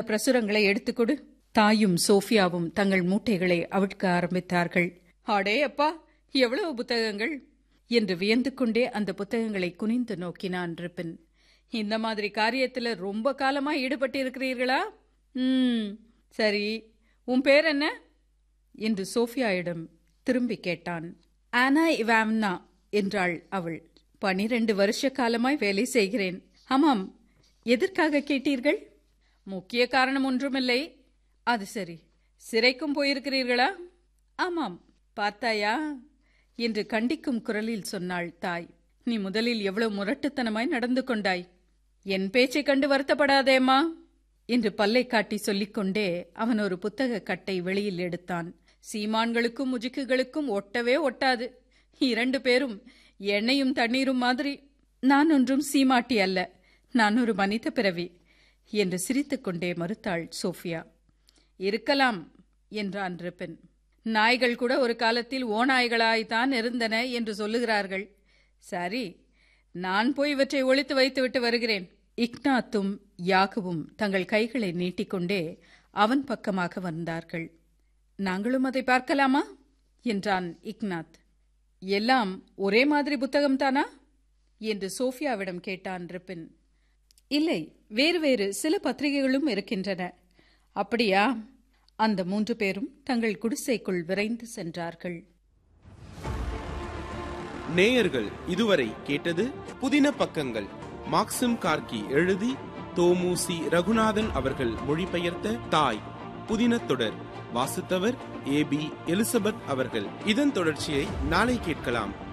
பிரசுரங்களை எடுத்துக்கொடு தாயும் சோஃபியாவும் தங்கள் மூட்டைகளை அவிழ்க்க ஆரம்பித்தார்கள் அடே அப்பா எவ்வளவு புத்தகங்கள் என்று வியந்து கொண்டே அந்த புத்தகங்களை குனிந்து நோக்கினான் ரிப்பின் இந்த மாதிரி காரியத்துல ரொம்ப காலமா ஈடுபட்டிருக்கிறீர்களா ம் சரி உன் பேர் என்ன என்று சோஃபியாயிடம் திரும்பி கேட்டான் ஆனா இவாம்னா என்றாள் அவள் பனிரெண்டு வருஷ காலமாய் வேலை செய்கிறேன் ஆமாம் எதற்காக கேட்டீர்கள் முக்கிய காரணம் ஒன்றுமில்லை அது சரி சிறைக்கும் போயிருக்கிறீர்களா ஆமாம் பார்த்தாயா என்று கண்டிக்கும் குரலில் சொன்னாள் தாய் நீ முதலில் எவ்வளவு முரட்டுத்தனமாய் நடந்து கொண்டாய் என் பேச்சைக் கண்டு வருத்தப்படாதேம்மா என்று பல்லை காட்டி சொல்லிக்கொண்டே அவன் ஒரு புத்தக கட்டை வெளியில் எடுத்தான் சீமான்களுக்கும் முஜுக்குகளுக்கும் ஒட்டவே ஒட்டாது இரண்டு பேரும் எண்ணெயும் தண்ணீரும் மாதிரி நான் ஒன்றும் சீமாட்டி அல்ல நான் ஒரு மனித பிறவி என்று சிரித்துக்கொண்டே மறுத்தாள் சோஃபியா இருக்கலாம் என்றான் ரிப்பன் நாய்கள் கூட ஒரு காலத்தில் ஓநாய்களாய்த்தான் இருந்தன என்று சொல்லுகிறார்கள் சரி நான் போய் இவற்றை ஒழித்து வைத்துவிட்டு வருகிறேன் இக்னாத்தும் யாகுவும் தங்கள் கைகளை நீட்டிக்கொண்டே அவன் பக்கமாக வந்தார்கள் நாங்களும் அதை பார்க்கலாமா என்றான் இக்னாத் எல்லாம் ஒரே மாதிரி புத்தகம்தானா என்று சோஃபியாவிடம் கேட்டான் ரிப்பின் இல்லை வேறு வேறு சில பத்திரிகைகளும் இருக்கின்றன அப்படியா அந்த மூன்று பேரும் தங்கள் குடிசைக்குள் விரைந்து சென்றார்கள் நேயர்கள் இதுவரை கேட்டது புதின பக்கங்கள் மாக்சிம் கார்கி எழுதி தோமுசி ரகுநாதன் அவர்கள் மொழிபெயர்த்த தாய் புதின தொடர் வாசித்தவர் ஏ பி எலிசபெத் அவர்கள் இதன் தொடர்ச்சியை நாளை கேட்கலாம்